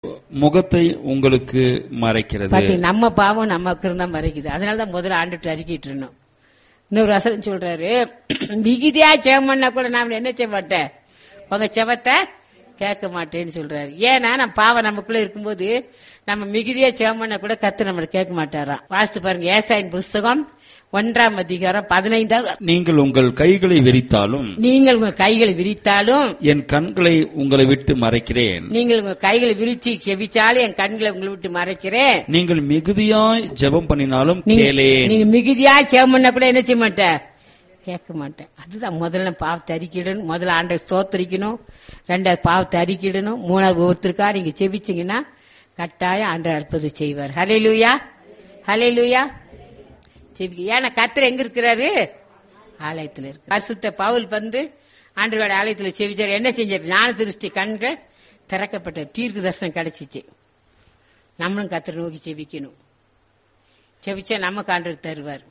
முகத்தை உங்களுக்கு மறைக்கிறது பாத்தீங்க நம்ம பாவம் நமக்கு இருந்தா மறைக்குது அதனாலதான் முதல்ல ஆண்டுட்டு அறிக்கிட்டு இருந்தோம் இன்னொரு வசனம் சொல்றாரு மிகுதியா ஜெபம் பண்ணா கூட நான் என்ன செய்ய மாட்டேன் உங்க செவத்தை கேட்க மாட்டேன்னு சொல்றாரு ஏன்னா நம்ம பாவம் நமக்குள்ள இருக்கும்போது நம்ம மிகுதியா ஜெபம் பண்ணா கூட கத்து நம்மள கேட்க மாட்டாராம் வாசித்து பாருங்க ஏசாயின் புஸ்தகம் ஒன்றாம் அதிகாரம் பதினைந்தாவது நீங்கள் உங்கள் கைகளை விரித்தாலும் நீங்கள் உங்கள் கைகளை விரித்தாலும் என் கண்களை உங்களை விட்டு மறைக்கிறேன் நீங்கள் உங்க கைகளை விரிச்சு கெவிச்சாலும் என் கண்களை உங்களை விட்டு மறைக்கிறேன் நீங்கள் மிகுதியாய் ஜெபம் பண்ணினாலும் நீங்க- கேளேன் நீங்க மிகுதியா ஜெபம் பண்ணா கூட என்ன செய்ய மாட்டேன் கேட்க மாட்டேன் அதுதான் முதல்ல பாவத்தை அறிக்கிடணும் முதல்ல ஆண்டை ஸ்தோத்தரிக்கணும் ரெண்டாவது பாவத்தை அறிக்கிடணும் மூணாவது ஒருத்தருக்கா நீங்க செபிச்சீங்கன்னா கட்டாயம் ஆண்டை அற்புதம் செய்வார் ஹலே லூயா ஹலே லூயா செபிக்க ஏன்னா கத்தர் எங்க இருக்கிறாரு ஆலயத்துல இருக்கு பரிசுத்த பவுல் வந்து ஆண்டவரோட ஆலயத்துல செவிச்சார் என்ன செஞ்சார் ஞான திருஷ்டி கண்கள் திறக்கப்பட்ட தீர்க்கு தரிசனம் கிடைச்சிச்சு நம்மளும் கத்தரை நோக்கி செபிக்கணும் செபிச்சா நமக்கு ஆண்டவர் தருவார்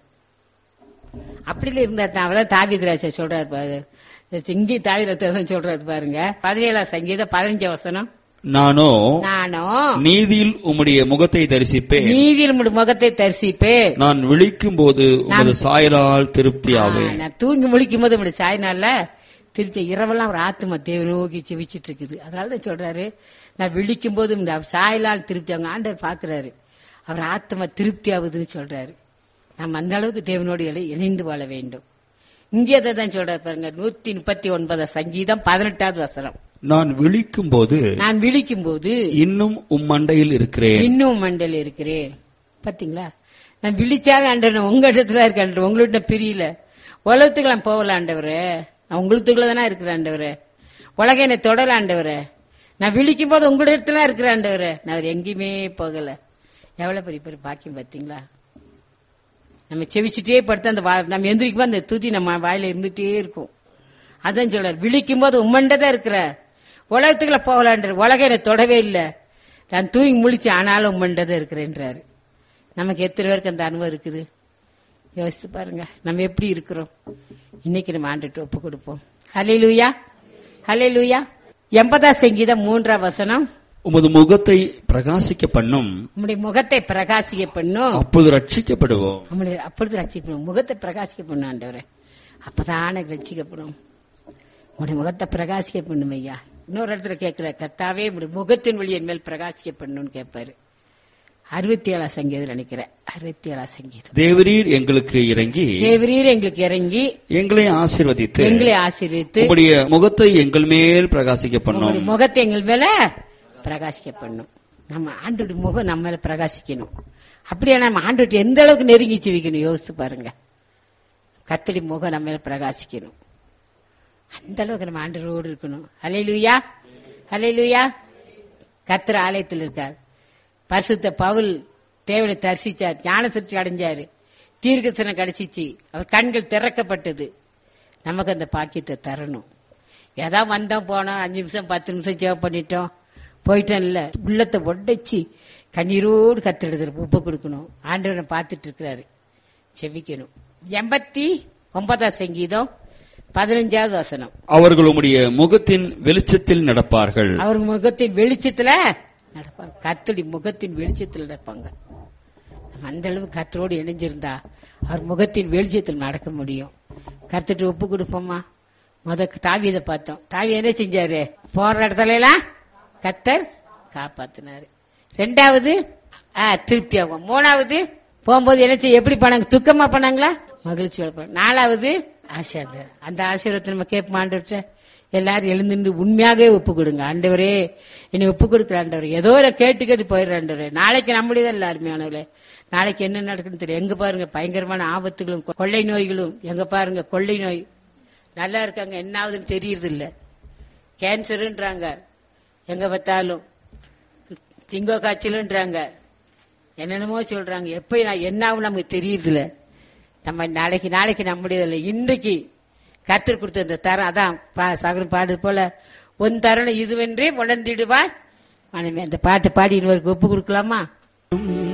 அப்படில இருந்தா தான் அவதான் தாவிதராஜ சொல்றாரு பாரு இங்கே தாவிரத்தான் சொல்றாரு பாருங்க பதினேழாம் சங்கீதம் பதினஞ்சு வசனம் நானோ நானும் நீதியில் உம்முடைய முகத்தை தரிசிப்பேன் நீதியில் உம்முடைய முகத்தை தரிசிப்பே நான் விழிக்கும் போது உமது சாயலால் திருப்தியாவேன் நான் தூங்கி முழிக்கும் போது நம்முடைய சாய்நாள்ல திருத்த இரவெல்லாம் ஒரு ஆத்மா தேவ நோக்கி செவிச்சிட்டு இருக்குது அதனாலதான் சொல்றாரு நான் விழிக்கும் போது இந்த சாயலால் திருப்தி அவங்க ஆண்டவர் பாக்குறாரு அவர் ஆத்மா திருப்தி ஆகுதுன்னு சொல்றாரு நம்ம அந்த அளவுக்கு தேவனோடு இணை- இணைந்து வாழ வேண்டும் இங்கே அதை தான் சொல்றாரு பாருங்க நூத்தி முப்பத்தி ஒன்பதாம் சங்கீதம் பதினெட்டாவது வசனம் நான் விழிக்கும் போது நான் விழிக்கும் போது இன்னும் உம் மண்டையில் இருக்கிறேன் இன்னும் மண்டல் இருக்கிறேன் பாத்தீங்களா நான் விழிச்சாலும் ஆண்டவர் உங்க இடத்துல இருக்க ஆண்டவர் உங்கள்ட்ட பிரியல உலகத்துக்கு நான் போகல ஆண்டவரே நான் உங்களுக்குள்ள தானே இருக்கிற ஆண்டவரே உலக என்னை தொடல ஆண்டவரே நான் விழிக்கும் போது உங்க இடத்துல இருக்கிற ஆண்டவரே நான் அவர் எங்கேயுமே போகல எவ்வளவு பெரிய பெரிய பாக்கியம் பாத்தீங்களா நம்ம செவிச்சுட்டே படுத்து அந்த வா- நம்ம எந்திரிக்கும் போது அந்த துதி நம்ம வாயில இருந்துட்டே இருக்கும் அதான் சொல்றார் விழிக்கும் போது உம்மண்டதான் இருக்கிற உலகத்துக்குள்ள போகலான்ற உலகம் என்னை தொடவே இல்லை நான் தூங்கி முழிச்சு ஆனாலும் உம்மண்டதான் இருக்கிறேன்றாரு நமக்கு எத்தனை பேருக்கு அந்த அனுபவம் இருக்குது யோசித்து பாருங்க நம்ம எப்படி இருக்கிறோம் இன்னைக்கு நம்ம ஆண்டுட்டு ஒப்பு கொடுப்போம் ஹலே லூயா ஹலே லூயா எண்பதாம் சங்கீதம் மூன்றாம் வசனம் உமது முகத்தை பிரகாசிக்க பண்ணும் நம்முடைய முகத்தை பிரகாசிக்க பண்ணும் அப்பொழுது ரட்சிக்கப்படுவோம் நம்முடைய அப்பொழுது ரட்சிக்கணும் முகத்தை பிரகாசிக்க பண்ணும் ஆண்டவரே அப்பதான் எனக்கு ரட்சிக்கப்படும் உங்களுடைய முகத்தை பிரகாசிக்க பண்ணும் ஐயா இன்னொரு இடத்துல கேட்கிற கத்தாவே உங்களுடைய முகத்தின் வழி என் மேல் பிரகாசிக்க பண்ணணும்னு கேட்பாரு அறுபத்தி ஏழாம் சங்கீதம் நினைக்கிறேன் அறுபத்தி ஏழாம் சங்கீதம் தேவரீர் எங்களுக்கு இறங்கி தேவரீர் எங்களுக்கு இறங்கி எங்களை ஆசீர்வதித்து எங்களை ஆசீர்வித்து உம்முடைய முகத்தை எங்கள் மேல் பிரகாசிக்க பண்ணும் உங்களுடைய முகத்தை எங்கள் மேல பிரகாசிக்க பண்ணும் நம்ம ஆண்டோட முகம் நம்ம மேல பிரகாசிக்கணும் அப்படியே நம்ம ஆண்டோட எந்த அளவுக்கு நெருங்கி ஜீவிக்கணும் யோசிச்சு பாருங்க கத்தடி முகம் நம்ம மேல பிரகாசிக்கணும் அந்த அளவுக்கு நம்ம ஆண்டரோடு இருக்கணும் அலை லூயா அலை லூயா கத்திர ஆலயத்தில் இருக்கார் பரிசுத்த பவுல் தேவனை தரிசிச்சார் ஞான சிரிச்சு அடைஞ்சாரு தீர்க்கசனம் கிடைச்சிச்சு அவர் கண்கள் திறக்கப்பட்டது நமக்கு அந்த பாக்கியத்தை தரணும் ஏதா வந்தோம் போனோம் அஞ்சு நிமிஷம் பத்து நிமிஷம் சேவ் பண்ணிட்டோம் போயிட்டோம் இல்ல உள்ளத்தை உடைச்சு கண்ணீரோடு கத்தெடுத்து உப்பு கொடுக்கணும் ஆண்டவனை பார்த்துட்டு இருக்கிறாரு செவிக்கணும் எண்பத்தி ஒன்பதாம் சங்கீதம் பதினஞ்சாவது வசனம் அவர்கள் உம்முடைய முகத்தின் வெளிச்சத்தில் நடப்பார்கள் அவர் முகத்தின் வெளிச்சத்துல நடப்பாங்க கத்தடி முகத்தின் வெளிச்சத்துல நடப்பாங்க நம்ம அந்த அளவு கத்தரோடு இணைஞ்சிருந்தா அவர் முகத்தின் வெளிச்சத்தில் நடக்க முடியும் கத்துட்டு ஒப்பு கொடுப்போமா முத தாவியதை பார்த்தோம் தாவி என்ன செஞ்சாரு போற இடத்துல எல்லாம் கத்தர் காப்பாத்தினாரு ரெண்டாவது ஆ, திருப்தி ஆகும் மூணாவது போகும்போது என்ன செய்ய எப்படி பண்ணாங்க துக்கமா பண்ணாங்களா மகிழ்ச்சியோட பண்ணாங்க. நாலாவது ஆசீர்வாதம் அந்த ஆசீர்வாதத்தை நம்ம கேட்போம் எல்லாரும் எழுந்துட்டு உண்மையாகவே ஒப்பு கொடுங்க ஆண்டவரே என்னை ஒப்பு கொடுக்குற ஆண்டவர் ஏதோ ஒரு கேட்டு கேட்டு போயிடுற ஆண்டவரே நாளைக்கு நம்மளுதான் எல்லாருமே ஆனவர்களே நாளைக்கு என்ன நடக்குன்னு தெரியும் எங்க பாருங்க பயங்கரமான ஆபத்துகளும் கொள்ளை நோய்களும் எங்க பாருங்க கொள்ளை நோய் நல்லா இருக்காங்க என்ன ஆகுதுன்னு தெரியறது இல்ல கேன்சருன்றாங்க எங்க பார்த்தாலும் திங்கோ காய்ச்சலுன்றாங்க என்னென்னமோ சொல்றாங்க எப்ப நான் என்ன ஆகும் நமக்கு தெரியுதுல நம்ம நாளைக்கு நாளைக்கு நம்முடையதில்லை இன்றைக்கு கத்தர் கொடுத்த இந்த தரம் அதான் பா- சகலம் பாடு போல உன் தருணம் இதுவென்றே உணர்ந்திடுவாய் மனைவி அந்த பாட்டு பாடி இன்னொருக்கு ஒப்பு கொடுக்கலாமா